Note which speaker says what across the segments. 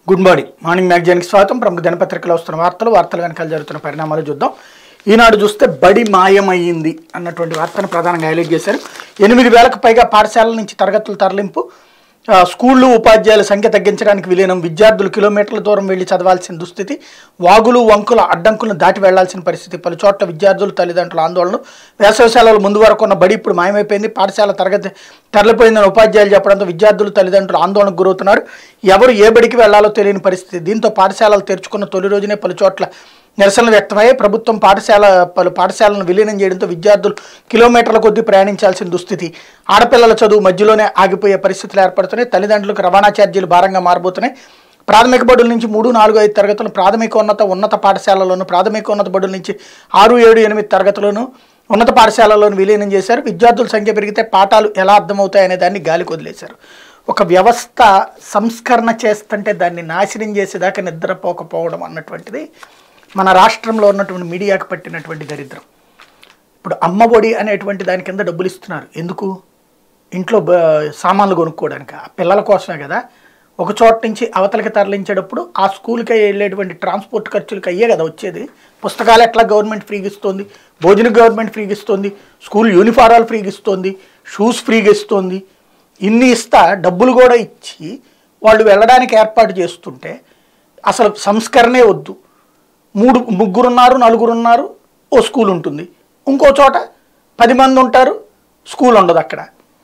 Speaker 1: good morning morning మ్యాగజైన్కి స్వాగతం ప్రముఖ దినపత్రికలో వస్తున్న వార్తలు వార్తల వెనకాల జరుగుతున్న పరిణామాలు చూద్దాం ఈనాడు చూస్తే బడి మాయమయ్యింది అన్నటువంటి వార్తను ప్రధానంగా హైలైట్ చేశారు ఎనిమిది వేలకు పైగా పాఠశాలల నుంచి తరగతులు తరలింపు ఆ, స్కూళ్ళు ఉపాధ్యాయుల సంఖ్య తగ్గించడానికి విలీనం విద్యార్థులు కిలోమీటర్ల దూరం వెళ్లి చదవాల్సిన దుస్థితి వాగులు వంకుల అడ్డంకులను దాటి వెళ్లాల్సిన పరిస్థితి పలు చోట్ల విద్యార్థులు తల్లిదండ్రుల ఆందోళన వేసవిశాలలో ముందు వరకు ఉన్న బడి ఇప్పుడు మాయమైపోయింది పాఠశాల తరగతి తరలిపోయిందని ఉపాధ్యాయులు చెప్పడంతో విద్యార్థులు తల్లిదండ్రులు ఆందోళనకు గురవుతున్నారు ఎవరు ఏ బడికి వెళ్లాలో తెలియని పరిస్థితి దీంతో పాఠశాలలు తెరుచుకున్న తొలి రోజునే పలు చోట్ల నిరసనలు వ్యక్తమయ్యాయి ప్రభుత్వం పాఠశాల పలు పాఠశాలను విలీనం చేయడంతో విద్యార్థులు కిలోమీటర్ల కొద్దీ ప్రయాణించాల్సిన దుస్థితి ఆడపిల్లల చదువు మధ్యలోనే ఆగిపోయే పరిస్థితులు ఏర్పడుతున్నాయి తల్లిదండ్రులకు రవాణా ఛార్జీలు భారంగా మారబోతున్నాయి ప్రాథమిక బడుల నుంచి మూడు నాలుగు ఐదు తరగతులు ప్రాథమిక ఉన్నత ఉన్నత పాఠశాలలోను ప్రాథమిక ఉన్నత బడుల నుంచి ఆరు ఏడు ఎనిమిది తరగతులను ఉన్నత పాఠశాలలోను విలీనం చేశారు విద్యార్థుల సంఖ్య పెరిగితే పాఠాలు ఎలా అర్థమవుతాయి అనే దాన్ని గాలికి వదిలేశారు ఒక వ్యవస్థ సంస్కరణ చేస్తుంటే దాన్ని నాశనం చేసేదాకా నిద్రపోకపోవడం అన్నటువంటిది మన రాష్ట్రంలో ఉన్నటువంటి మీడియాకు పట్టినటువంటి దరిద్రం ఇప్పుడు అమ్మఒడి అనేటువంటి దాని కింద డబ్బులు ఇస్తున్నారు ఎందుకు ఇంట్లో బ- సామాన్లు కొనుక్కోవడానికి ఆ పిల్లల కోసమే కదా ఒక చోట నుంచి అవతలకి తరలించేటప్పుడు ఆ స్కూల్కి వెళ్ళేటువంటి ట్రాన్స్పోర్ట్ ఖర్చులకి అయ్యే కదా వచ్చేది పుస్తకాలు ఎట్లా గవర్నమెంట్ ఫ్రీగా ఇస్తుంది భోజనం గవర్నమెంట్ ఫ్రీగా ఇస్తుంది స్కూల్ యూనిఫారాలు ఫ్రీగా ఇస్తుంది షూస్ ఫ్రీగా ఇస్తుంది ఇన్ని ఇస్తా డబ్బులు కూడా ఇచ్చి వాళ్ళు వెళ్ళడానికి ఏర్పాటు చేస్తుంటే అసలు సంస్కరణే వద్దు మూడు ముగ్గురున్నారు నలుగురున్నారు ఓ స్కూల్ ఉంటుంది ఇంకో చోట పది మంది ఉంటారు స్కూల్ ఉండదు అక్కడ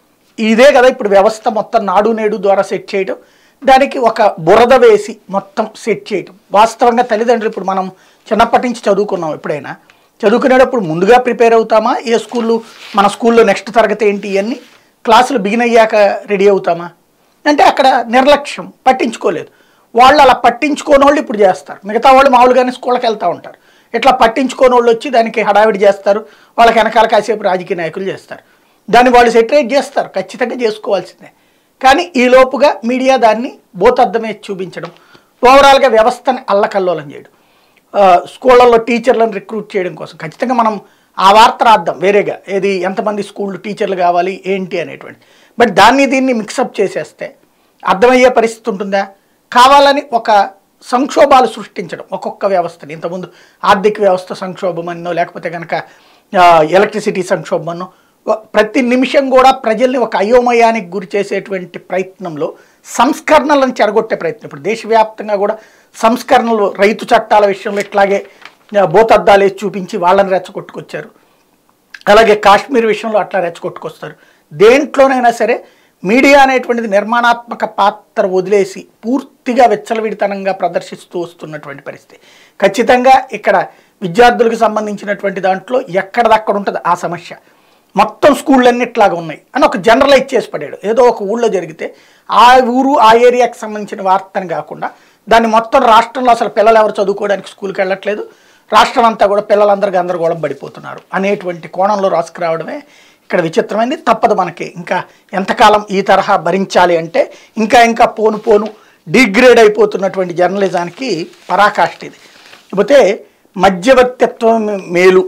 Speaker 1: ఇదే కదా ఇప్పుడు వ్యవస్థ మొత్తం నాడు నేడు ద్వారా సెట్ చేయడం దానికి ఒక బురద వేసి మొత్తం సెట్ చేయడం వాస్తవంగా తల్లిదండ్రులు ఇప్పుడు మనం చిన్నప్పటి నుంచి చదువుకున్నాం ఎప్పుడైనా చదువుకునేటప్పుడు ముందుగా ప్రిపేర్ అవుతామా ఏ స్కూళ్ళు మన స్కూల్లో నెక్స్ట్ తరగతి ఏంటి ఇవన్నీ క్లాసులు బిగిన్ అయ్యాక రెడీ అవుతామా అంటే అక్కడ నిర్లక్ష్యం పట్టించుకోలేదు వాళ్ళు అలా పట్టించుకోని వాళ్ళు ఇప్పుడు చేస్తారు మిగతా వాళ్ళు మామూలుగానే స్కూళ్ళకి వెళ్తూ ఉంటారు ఇట్లా పట్టించుకోని వాళ్ళు వచ్చి దానికి హడావిడి చేస్తారు వాళ్ళకి వెనకాల కాసేపు రాజకీయ నాయకులు చేస్తారు దాన్ని వాళ్ళు సెటరేట్ చేస్తారు ఖచ్చితంగా చేసుకోవాల్సిందే కానీ ఈ లోపుగా మీడియా దాన్ని బోతద్దమే చూపించడం ఓవరాల్గా వ్యవస్థని అల్లకల్లోలం చేయడం ఆ, స్కూళ్ళల్లో టీచర్లను రిక్రూట్ చేయడం కోసం ఖచ్చితంగా మనం ఆ వార్త రాద్దాం వేరేగా ఏది ఎంతమంది స్కూళ్ళు టీచర్లు కావాలి ఏంటి అనేటువంటి బట్ దాన్ని దీన్ని మిక్సప్ చేసేస్తే అర్థమయ్యే పరిస్థితి ఉంటుందా కావాలని ఒక సంక్షోభాలు సృష్టించడం ఒక్కొక్క వ్యవస్థని ఇంతకుముందు ఆర్థిక వ్యవస్థ సంక్షోభం అన్నో లేకపోతే కనుక ఎలక్ట్రిసిటీ సంక్షోభం అన్నో వ- ప్రతి నిమిషం కూడా ప్రజల్ని ఒక అయోమయానికి గురి చేసేటువంటి ప్రయత్నంలో సంస్కరణలను చెడగొట్టే ప్రయత్నం ఇప్పుడు దేశవ్యాప్తంగా కూడా సంస్కరణలు రైతు చట్టాల విషయంలో ఇట్లాగే ఆ, భూతద్దాలు వేసి చూపించి వాళ్ళని రెచ్చగొట్టుకొచ్చారు అలాగే కాశ్మీర్ విషయంలో అట్లా రెచ్చగొట్టుకొస్తారు దేంట్లోనైనా సరే మీడియా అనేటువంటిది నిర్మాణాత్మక పాత్ర వదిలేసి పూర్తిగా విచ్చలవిడితనంగా ప్రదర్శిస్తూ వస్తున్నటువంటి పరిస్థితి ఖచ్చితంగా ఇక్కడ విద్యార్థులకు సంబంధించినటువంటి దాంట్లో ఎక్కడదక్కడ ఉంటుంది ఆ సమస్య మొత్తం స్కూళ్ళన్నీ ఇట్లాగా ఉన్నాయి అని ఒక జనరలైజ్ చేసి పడాడు ఏదో ఒక ఊళ్ళో జరిగితే ఆ ఊరు ఆ ఏరియాకి సంబంధించిన వార్తని కాకుండా దాన్ని మొత్తం రాష్ట్రంలో అసలు పిల్లలు ఎవరు చదువుకోవడానికి స్కూల్కి వెళ్ళట్లేదు రాష్ట్రం అంతా కూడా పిల్లలందరూ గందరగోళం పడిపోతున్నారు అనేటువంటి కోణంలో రాసుకురావడమే ఇక్కడ విచిత్రమైంది తప్పదు మనకి ఇంకా ఎంతకాలం ఈ తరహా భరించాలి అంటే ఇంకా ఇంకా పోను పోను డిగ్రేడ్ అయిపోతున్నటువంటి జర్నలిజానికి పరాకాష్ట ఇది ఇకపోతే మధ్యవర్తిత్వం మేలు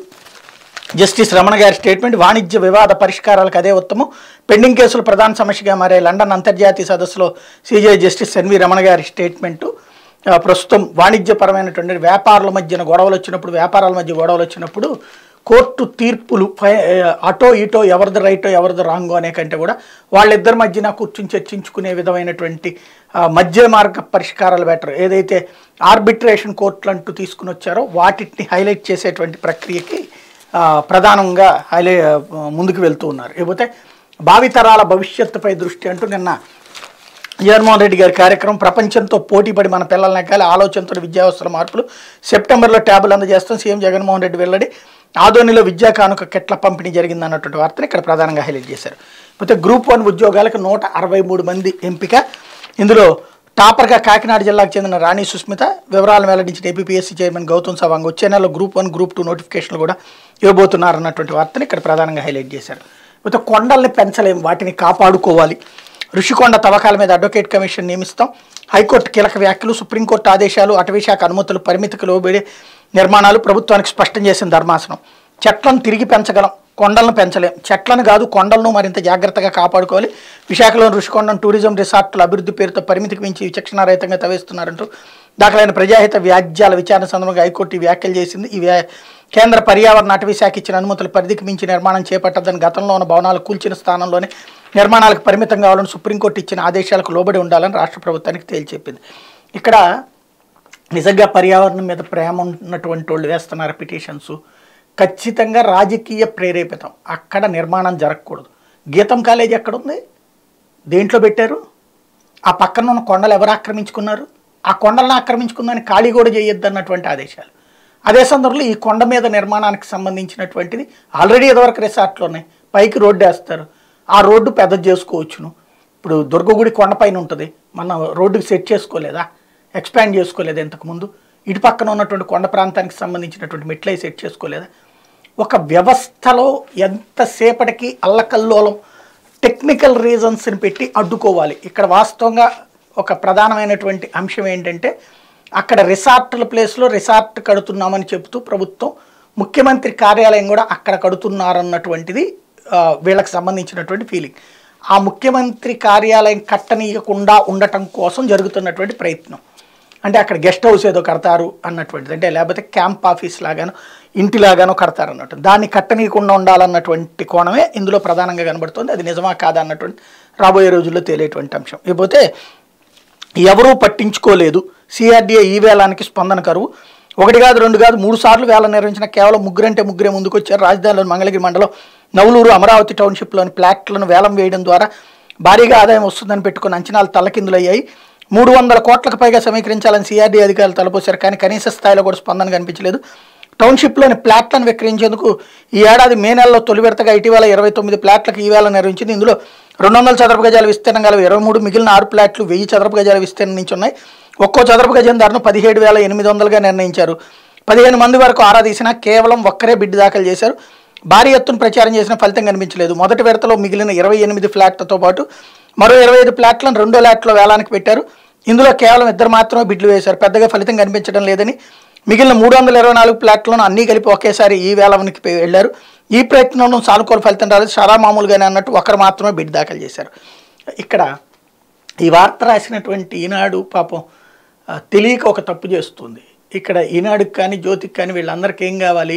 Speaker 1: జస్టిస్ రమణ గారి స్టేట్మెంట్ వాణిజ్య వివాద పరిష్కారాలకు అదే ఉత్తమం పెండింగ్ కేసులు ప్రధాన సమస్యగా మారే లండన్ అంతర్జాతీయ సదస్సులో సిజే జస్టిస్ ఎన్వి రమణ గారి స్టేట్మెంటు ఆ, ప్రస్తుతం వాణిజ్యపరమైనటువంటి వ్యాపారుల మధ్యన గొడవలు వచ్చినప్పుడు వ్యాపారాల మధ్య గొడవలు వచ్చినప్పుడు కోర్టు తీర్పులు ఫై- అటో ఇటో ఎవరిది రైటో ఎవరిది రాంగో అనే కంటే కూడా వాళ్ళిద్దరి మధ్యన కూర్చుని చర్చించుకునే విధమైనటువంటి ఆ, మధ్య మార్గ పరిష్కారాలు బెటర్ ఏదైతే ఆర్బిట్రేషన్ కోర్టులు అంటూ తీసుకుని వచ్చారో వాటిని హైలైట్ చేసేటువంటి ప్రక్రియకి ఆ, ప్రధానంగా హైలై ఆ, ముందుకు వెళ్తూ ఉన్నారు ఇకపోతే భావితరాల భవిష్యత్తుపై దృష్టి అంటూ నిన్న జగన్మోహన్ రెడ్డి గారి కార్యక్రమం ప్రపంచంతో పోటీపడి మన పిల్లల నెగ్గాలి ఆలోచనతో విద్యా వ్యవస్థల మార్పులు సెప్టెంబర్లో ట్యాబులు అందజేస్తాం సీఎం జగన్మోహన్ రెడ్డి వెల్లడి ఆదోనిలో విద్యా కానుక కెట్ల పంపిణీ జరిగింది అన్నటువంటి వార్తను ఇక్కడ ప్రధానంగా హైలైట్ చేశారు అయితే గ్రూప్ వన్ ఉద్యోగాలకు నూట అరవై మూడు మంది ఎంపిక ఇందులో టాపర్గా కాకినాడ జిల్లాకు చెందిన రాణి సుస్మిత వివరాలను వెల్లడించిన ఏపీఎస్సీ చైర్మన్ గౌతమ్ సవాంగ్ వచ్చే నెలలో గ్రూప్ వన్ గ్రూప్ టూ నోటిఫికేషన్లు కూడా ఇవ్వబోతున్నారు అన్నటువంటి వార్తను ఇక్కడ ప్రధానంగా హైలైట్ చేశారు అయితే కొండల్ని పెంచలేం వాటిని కాపాడుకోవాలి ఋషికొండ తవ్వకాల మీద అడ్వకేట్ కమిషన్ నియమిస్తాం హైకోర్టు కీలక వ్యాఖ్యలు సుప్రీంకోర్టు ఆదేశాలు అటవీశాఖ అనుమతులు పరిమితికి లోబడి నిర్మాణాలు ప్రభుత్వానికి స్పష్టం చేసిన ధర్మాసనం చెట్లను తిరిగి పెంచగలం కొండలను పెంచలేం చెట్లను కాదు కొండలను మరింత జాగ్రత్తగా కాపాడుకోవాలి విశాఖలోని ఋషికొండం టూరిజం రిసార్టుల అభివృద్ధి పేరుతో పరిమితికి మించి విచక్షణారహితంగా తవ్వేస్తున్నారంటూ దాఖలైన ప్రజాహిత వ్యాజ్యాల విచారణ సందర్భంగా హైకోర్టు ఈ వ్యాఖ్యలు చేసింది ఈ వ్యా కేంద్ర పర్యావరణ అటవీ శాఖ ఇచ్చిన అనుమతుల పరిధికి మించి నిర్మాణం చేపట్టద్దని గతంలో ఉన్న భవనాలు కూల్చిన స్థానంలోనే నిర్మాణాలకు పరిమితం కావాలని సుప్రీంకోర్టు ఇచ్చిన ఆదేశాలకు లోబడి ఉండాలని రాష్ట్ర ప్రభుత్వానికి తేల్చెప్పింది ఇక్కడ నిజంగా పర్యావరణం మీద ప్రేమ ఉన్నటువంటి వాళ్ళు వేస్తున్నారు పిటిషన్స్ ఖచ్చితంగా రాజకీయ ప్రేరేపితం అక్కడ నిర్మాణం జరగకూడదు గీతం కాలేజ్ ఎక్కడుంది దేంట్లో పెట్టారు ఆ పక్కన ఉన్న కొండలు ఎవరు ఆక్రమించుకున్నారు ఆ కొండలను ఆక్రమించుకుందని ఖాళీ కూడా చేయొద్దు అన్నటువంటి ఆదేశాలు అదే సందర్భంలో ఈ కొండ మీద నిర్మాణానికి సంబంధించినటువంటిది ఆల్రెడీ ఇదివరకు రిసార్ట్లు ఉన్నాయి పైకి రోడ్డు వేస్తారు ఆ రోడ్డు పెద్ద చేసుకోవచ్చును ఇప్పుడు దుర్గగుడి కొండపైన ఉంటుంది మన రోడ్డుకి సెట్ చేసుకోలేదా ఎక్స్పాండ్ చేసుకోలేదు ఇంతకుముందు ఇటు పక్కన ఉన్నటువంటి కొండ ప్రాంతానికి సంబంధించినటువంటి మెట్లై సెట్ చేసుకోలేదా ఒక వ్యవస్థలో ఎంతసేపటికి అల్లకల్లోలం టెక్నికల్ రీజన్స్ని పెట్టి అడ్డుకోవాలి ఇక్కడ వాస్తవంగా ఒక ప్రధానమైనటువంటి అంశం ఏంటంటే అక్కడ రిసార్ట్ల ప్లేస్లో రిసార్ట్ కడుతున్నామని చెబుతూ ప్రభుత్వం ముఖ్యమంత్రి కార్యాలయం కూడా అక్కడ కడుతున్నారన్నటువంటిది ఆ, వీళ్ళకి సంబంధించినటువంటి ఫీలింగ్ ఆ ముఖ్యమంత్రి కార్యాలయం కట్టనీయకుండా ఉండటం కోసం జరుగుతున్నటువంటి ప్రయత్నం అంటే అక్కడ గెస్ట్ హౌస్ ఏదో కడతారు అన్నటువంటిది అంటే లేకపోతే క్యాంప్ ఆఫీస్ లాగానో ఇంటిలాగానో కడతారు అన్నట్టు దాన్ని కట్టనీయకుండా ఉండాలన్నటువంటి కోణమే ఇందులో ప్రధానంగా కనబడుతుంది అది నిజమా కాదా అన్నటువంటి రాబోయే రోజుల్లో తేలేటువంటి అంశం ఇకపోతే ఎవరూ పట్టించుకోలేదు సిఆర్డీఏ ఈ వేలానికి స్పందన కరువు ఒకటి కాదు రెండు కాదు మూడు సార్లు వేల నిర్వహించిన కేవలం ముగ్గురంటే ముగ్గురే ముందుకు వచ్చారు రాజధానిలోని మంగళగిరి మండలం నవలూరు అమరావతి టౌన్షిప్లోని ప్లాట్లను వేలం వేయడం ద్వారా భారీగా ఆదాయం వస్తుందని పెట్టుకున్న అంచనాలు తల్లకిందులయ్యాయి మూడు వందల కోట్లకు పైగా సమీకరించాలని సిఆర్డీ అధికారులు తలపోశారు కానీ కనీస స్థాయిలో కూడా స్పందన కనిపించలేదు టౌన్షిప్లోని ప్లాట్లను విక్రయించేందుకు ఈ ఏడాది మే నెలలో తొలి విడతగా ఇటీవల ఇరవై తొమ్మిది ప్లాట్లకు ఈ వేళ నిర్వహించింది ఇందులో రెండు వందల చదరపు గజాల విస్తీర్ణం గల ఇరవై మూడు మిగిలిన ఆరు ప్లాట్లు వెయ్యి చదరపు గజాల విస్తీర్ణం నుంచి ఉన్నాయి ఒక్కో చదరపు గజం ధరను పదిహేడు వేల ఎనిమిది వందలుగా నిర్ణయించారు పదిహేను మంది వరకు ఆరా తీసినా కేవలం ఒక్కరే బిడ్ దాఖలు చేశారు భారీ ఎత్తున ప్రచారం చేసిన ఫలితం కనిపించలేదు మొదటి విడతలో మిగిలిన ఇరవై ఎనిమిది ఫ్లాట్లతో పాటు మరో ఇరవై ఐదు ఫ్లాట్లను రెండో లాట్లో వేలానికి పెట్టారు ఇందులో కేవలం ఇద్దరు మాత్రమే బిడ్లు వేశారు పెద్దగా ఫలితం కనిపించడం లేదని మిగిలిన మూడు వందల ఇరవై నాలుగు ప్లాట్లను అన్నీ కలిపి ఒకేసారి ఈ వేలానికి పె- వెళ్ళారు ఈ ప్రయత్నంలో సానుకూల ఫలితం రాలేదు సారా మామూలుగానే అన్నట్టు ఒకరు మాత్రమే బిడ్ దాఖలు చేశారు ఇక్కడ ఈ వార్త రాసినటువంటి ఈనాడు పాపం ఆ, తెలియక ఒక తప్పు చేస్తుంది ఇక్కడ ఈనాడుకి కానీ జ్యోతికి కానీ వీళ్ళందరికీ ఏం కావాలి